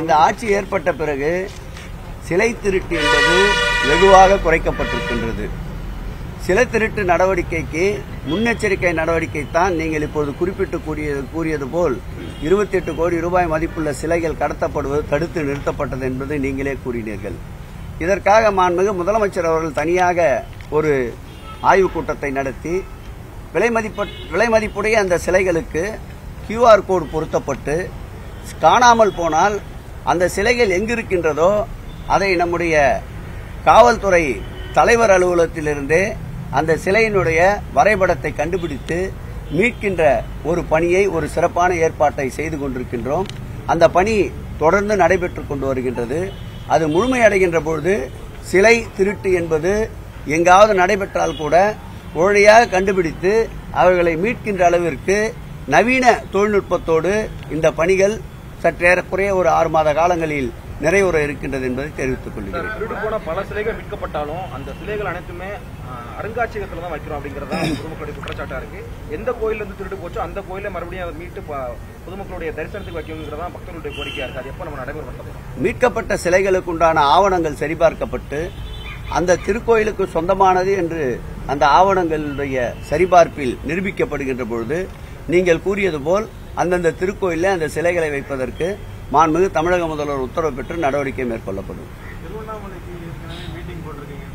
இந்த ஆட்சி ஏற்பட்ட பிறகு சிலை திருட்டு என்பது வெகுவாக குறைக்கப்பட்டிருக்கின்றது சிலை திருட்டு நடவடிக்கைக்கு முன்னெச்சரிக்கை நடவடிக்கை தான் நீங்கள் இப்போது குறிப்பிட்டு கூறியது கூறியது போல் 28 கோடி ரூபாய் மதிப்புள்ள சிலைகள் கடத்தப்படுவது தடுத்து நிறுத்தப்பட்டது என்பதை நீங்களே கூறினீர்கள் இதற்காக மாண்புமிகு முதலமைச்சர் அவர்கள் தனியாக ஒரு ஆய்வுக் கூட்டத்தை நடத்தி விலை மதிப்ப விலை மதிப்புடைய அந்த சிலைகளுக்கு கியூஆர் கோடு பொருத்தப்பட்டு காணாமல் போனால் அந்த சிலைகள் எங்கிருக்கின்றதோ அதை நம்முடைய காவல்துறை தலைவர் அலுவலகத்திலிருந்தே அந்த சிலையினுடைய வரைபடத்தை கண்டுபிடித்து மீட்கின்ற ஒரு பணியை ஒரு சிறப்பான ஏற்பாட்டை செய்து கொண்டிருக்கின்றோம் அந்த பணி தொடர்ந்து நடைபெற்றுக் கொண்டு வருகின்றது அது முழுமையடைகின்ற பொழுது சிலை திருட்டு என்பது எங்காவது நடைபெற்றால் கூட உடனடியாக கண்டுபிடித்து அவர்களை மீட்கின்ற அளவிற்கு நவீன தொழில்நுட்பத்தோடு இந்த பணிகள் சற்றேறக்குறைய ஒரு ஆறு மாத காலங்களில் நிறைவுற இருக்கின்றது என்பதை தெரிவித்துக் கொள்கிறேன் திருடு போன பல சிலைகள் மீட்கப்பட்டாலும் அந்த சிலைகள் அனைத்துமே அஹ், அருங்காட்சியகத்துல தான் வைக்கிறோம் அப்படிங்கறதா பொதுமக்களுடைய குற்றச்சாட்டா இருக்கு எந்த கோயில்ல இருந்து திருடு போச்சோ அந்த கோயில மறுபடியும் அதை மீட்டு ப- பொதுமக்களுடைய தரிசனத்துக்கு வைக்கணுங்கிறதா பக்தர்களுடைய கோரிக்கையா இருக்கு அது எப்ப நம்ம நடைமுறைப்படுத்த போறோம் மீட்கப்பட்ட சிலைகளுக்கு உண்டான ஆவணங்கள் சரிபார்க்கப்பட்டு அந்த திருக்கோயிலுக்கு சொந்தமானது என்று அந்த ஆவணங்களுடைய சரிபார்ப்பில் நிரூபிக்கப்படுகின்ற பொழுது நீங்கள் கூறியது போல் அந்தந்த திருக்கோயிலில் அந்த சிலைகளை வைப்பதற்கு மாண்புமிகு தமிழக முதல்வர் உத்தரவு பெற்று நடவடிக்கை மேற்கொள்ளப்படும் திருவண்ணாமலைக்கு ஏற்கனவே மீட்டிங் போட்டிருக்கீங்க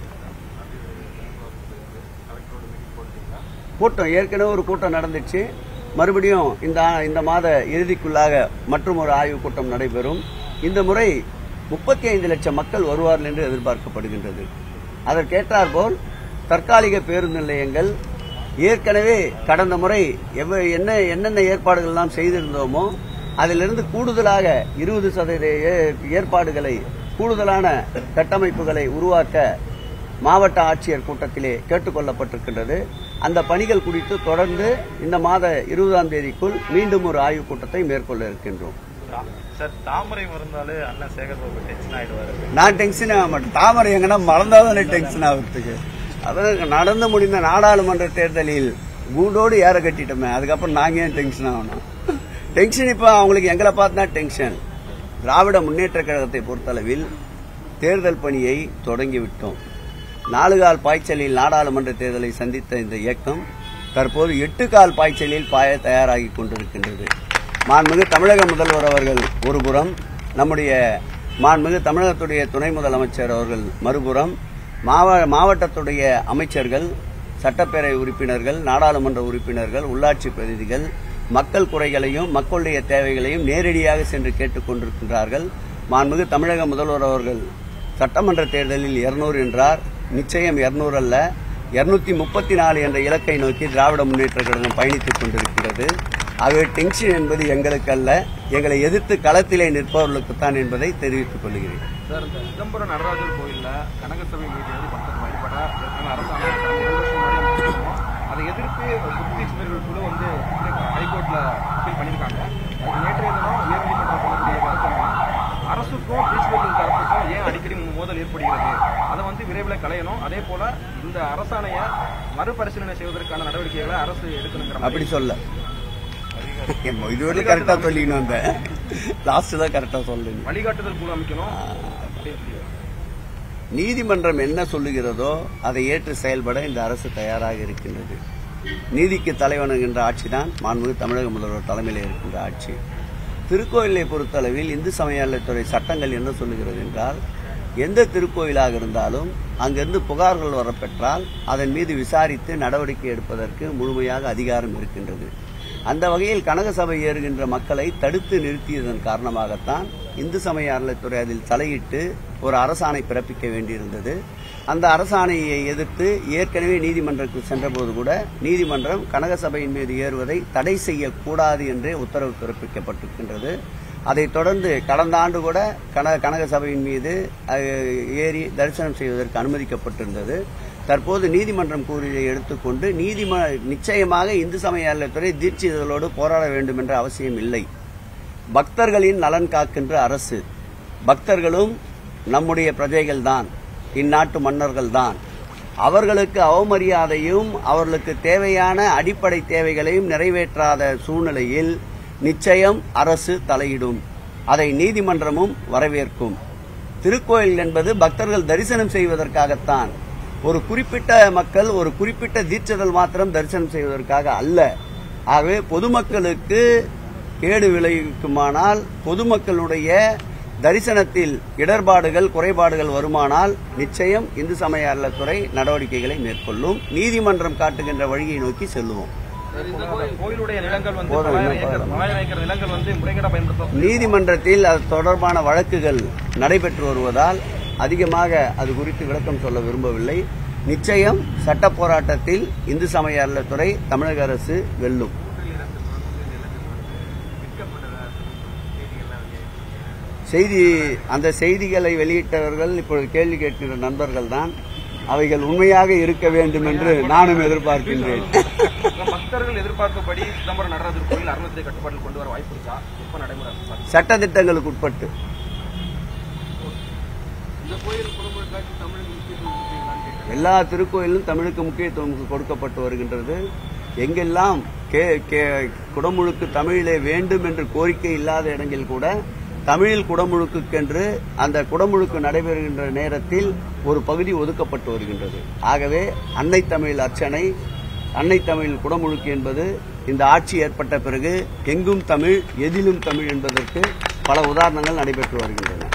கலெக்டரோட மீட்டிங் போட்டீங்களா கூட்டம் ஏற்கனவே ஒரு கூட்டம் நடந்துச்சு மறுபடியும் இந்த ஆ- இந்த மாத இறுதிக்குள்ளாக மற்றும் ஒரு ஆய்வுக் கூட்டம் நடைபெறும் இந்த முறை முப்பத்தி ஐந்து லட்சம் மக்கள் வருவார்கள் என்று எதிர்பார்க்கப்படுகின்றது அதற்கேற்றாற்போல் தற்காலிக பேருந்து நிலையங்கள் ஏற்கனவே கடந்த முறை எவ்வ- என்ன என்னென்ன ஏற்பாடுகள் எல்லாம் செய்திருந்தோமோ அதிலிருந்து கூடுதலாக இருபது சதவீத ஏ- ஏற்பாடுகளை கூடுதலான கட்டமைப்புகளை உருவாக்க மாவட்ட ஆட்சியர் கூட்டத்திலே கேட்டுக்கொள்ளப்பட்டிருக்கின்றது அந்த பணிகள் குறித்து தொடர்ந்து இந்த மாத இருபதாம் தேதிக்குள் மீண்டும் ஒரு ஆய்வுக் கூட்டத்தை மேற்கொள்ள இருக்கின்றோம் சார் தாமரை மறந்தாலே அண்ணன் சேகர் பாபு டென்ஷன் ஆயிடுவாரு நான் டென்ஷன் ஆக மாட்டேன் தாமரை எங்கன்னா மறந்தாதானே டென்ஷன் ஆகிறதுக்கு அதான் நடந்து முடிந்த நாடாளுமன்ற தேர்தலில் கூண்டோடு ஏற கட்டிட்டோமே அதுக்கப்புறம் நாங்க ஏன் டென்ஷன் ஆகணும் டென்ஷன் இப்போ அவங்களுக்கு எங்களை பார்த்து தான் டென்ஷன் திராவிட முன்னேற்ற கழகத்தை பொறுத்தளவில் தேர்தல் பணியை தொடங்கிவிட்டோம் நாலு கால் பாய்ச்சலில் நாடாளுமன்ற தேர்தலை சந்தித்த இந்த இயக்கம் தற்போது எட்டு கால் பாய்ச்சலில் பாய தயாராகி கொண்டிருக்கின்றது மாண்புமிகு தமிழக முதல்வர் அவர்கள் ஒருபுறம் நம்முடைய மாண்புமிகு தமிழகத்துடைய துணை முதலமைச்சர் அவர்கள் மறுபுறம் மாவ- மாவட்டத்துடைய அமைச்சர்கள் சட்டப்பேரவை உறுப்பினர்கள் நாடாளுமன்ற உறுப்பினர்கள் உள்ளாட்சி பிரதிநிதிகள் மக்கள் குறைகளையும் மக்களுடைய தேவைகளையும் நேரடியாக சென்று கேட்டுக் கொண்டிருக்கின்றார்கள் மாண்புமிகு தமிழக முதல்வர் அவர்கள் சட்டமன்ற தேர்தலில் 200 என்றார் நிச்சயம் 200 அல்ல 234 முப்பத்தி நாலு என்ற இலக்கை நோக்கி திராவிட முன்னேற்ற கழகம் பயணித்துக் கொண்டிருக்கிறது ஆகவே டென்ஷன் என்பது எங்களுக்கு அல்ல எங்களை எதிர்த்து களத்திலே நிற்பவர்களுக்குத்தான் என்பதை தெரிவித்துக் கொள்கிறேன் சார் இந்த சிதம்பரம் நடராஜர் கோயில்ல கனகசபை மீது வந்து பக்தர் வழிபட ஏற்கனவே அரசாங்கம் கடந்த ஒரு வருஷம் முன்னாடியே முடிச்சிருக்கோம். அதை எதிர்த்து புத்தி சிந்தர்கள் குழு வந்து ஹைகோர்ட்ல அப்பீல் பண்ணியிருக்காங்க அது நேற்றைய தினம் உயர்நீதிமன்றம் சொல்லக்கூடிய கருத்து என்னன்னா, அரசுக்கும் பீச்சுவர்கள் தரப்புக்கும் ஏன் அடிக்கடி மோதல் ஏற்படுகிறது அதை வந்து விரைவில் களையணும் அதே போல இந்த அரசாணையை மறுபரிசீலனை செய்வதற்கான நடவடிக்கைகளை அரசு எடுக்கணுங்கிற மாதிரி அப்படி சொல்ல இதோட கரெக்டா சொல்லிக்கணும் அந்த லாஸ்ட் தான் கரெக்டா சொல்லுங்க வழிகாட்டுதல் குழு அமைக்கணும் அப்படின்னு சொல்லி நீதிமன்றம் என்ன சொல்லுகிறதோ அதை ஏற்று செயல்பட இந்த அரசு தயாராக இருக்கின்றது நீதிக்கு தலைவணங்குகின்ற ஆட்சி தான் மாண்புமிகு தமிழக முதல்வர் தலைமையில் இருக்கின்ற ஆட்சி திருக்கோயிலை பொறுத்தளவில் இந்து சமய அறநிலையத்துறை சட்டங்கள் என்ன சொல்லுகிறது என்றால் எந்த திருக்கோயிலாக இருந்தாலும் அங்கிருந்து புகார்கள் வரப்பெற்றால் அதன் மீது விசாரித்து நடவடிக்கை எடுப்பதற்கு முழுமையாக அதிகாரம் இருக்கின்றது அந்த வகையில் கனக சபை ஏறுகின்ற மக்களை தடுத்து நிறுத்தியதன் காரணமாகத்தான் இந்து சமய அறநிலையத்துறை அதில் தலையிட்டு ஒரு அரசாணை பிறப்பிக்க வேண்டியிருந்தது அந்த அரசாணையை எதிர்த்து ஏற்கனவே நீதிமன்றத்துக்கு சென்றபோது கூட நீதிமன்றம் கனக சபையின் மீது ஏறுவதை தடை செய்யக்கூடாது என்றே உத்தரவு பிறப்பிக்கப்பட்டிருக்கின்றது அதைத் தொடர்ந்து கடந்த ஆண்டு கூட கன கனக சபையின் மீது அஹ், ஏறி தரிசனம் செய்வதற்கு அனுமதிக்கப்பட்டிருந்தது தற்போது நீதிமன்றம் கூறியதை எடுத்துக்கொண்டு நீதிம நிச்சயமாக இந்து சமய அறநிலையத்துறை தீட்சிதழோடு போராட வேண்டும் என்ற அவசியம் இல்லை பக்தர்களின் நலன் காக்கின்ற அரசு பக்தர்களும் நம்முடைய பிரஜைகள்தான் இந்நாட்டு மன்னர்கள்தான் அவர்களுக்கு அவமரியாதையும் அவர்களுக்கு தேவையான அடிப்படை தேவைகளையும் நிறைவேற்றாத சூழ்நிலையில் நிச்சயம் அரசு தலையிடும் அதை நீதிமன்றமும் வரவேற்கும் திருக்கோயில் என்பது பக்தர்கள் தரிசனம் செய்வதற்காகத்தான் ஒரு குறிப்பிட்ட மக்கள் ஒரு குறிப்பிட்ட தீட்சதல் மாத்திரம் தரிசனம் செய்வதற்காக அல்ல ஆகவே பொதுமக்களுக்கு கேடு விளைவிக்குமானால் பொதுமக்களுடைய தரிசனத்தில் இடர்பாடுகள் குறைபாடுகள் வருமானால் நிச்சயம் இந்து சமய அறத்துறை நடவடிக்கைகளை மேற்கொள்ளும் நீதிமன்றம் காட்டுகின்ற வழியை நோக்கி செல்லுவோம் அந்த கோயிலுடைய நிலங்கள் வந்து போதும், தொள்ளாயிரம் இன்னும் ஏக்கர் போதும். தொள்ளாயிரம் ஏக்கர் நிலங்கள் வந்து முறைகேடா பயன்படுத்த நீதிமன்றத்தில் அது தொடர்பான வழக்குகள் நடைபெற்று வருவதால் அதிகமாக அது குறித்து விளக்கம் சொல்ல விரும்பவில்லை நிச்சயம் சட்ட போராட்டத்தில் இந்து சமய அறநிலையத்துறை தமிழக அரசு வெல்லும் செய்தி அந்த செய்திகளை வெளியிட்டவர்கள் இப்பொழுது கேள்வி கேட்கின்ற நண்பர்கள் தான் அவைகள் உண்மையாக இருக்க வேண்டும் என்று நானும் எதிர்பார்க்கின்றேன் பக்தர்கள் எதிர்பார்த்தபடி சிதம்பரம் நடராஜர் கோயில் அறநிலையத்துறை கட்டுப்பாட்டில் கொண்டு வர வாய்ப்பு இருக்கா எப்ப நடைமுறை இருக்கும்? சட்ட திட்டங்களுக்கு உட்பட்டு இந்த கோயில் குடும்பத்துக்காக தமிழ் முக்கியத்துவம் கொடுப்பீங்களான்னு கேட்கிறேன். எல்லா திருக்கோயிலும் தமிழுக்கு முக்கியத்துவம் கொடுக்கப்பட்டு வருகின்றது எங்கெல்லாம் கே கே குடமுழுக்கு தமிழிலே வேண்டும் என்று கோரிக்கை இல்லாத இடங்களில் கூட தமிழில் குடமுழுக்குக்கென்று அந்த குடமுழுக்கு நடைபெறுகின்ற நேரத்தில் ஒரு பகுதி ஒதுக்கப்பட்டு வருகின்றது ஆகவே அன்னை தமிழ் அர்ச்சனை அன்னை தமிழ் குடமுழுக்கு என்பது இந்த ஆட்சி ஏற்பட்ட பிறகு எங்கும் தமிழ் எதிலும் தமிழ் என்பதற்கு பல உதாரணங்கள் நடைபெற்று வருகின்றன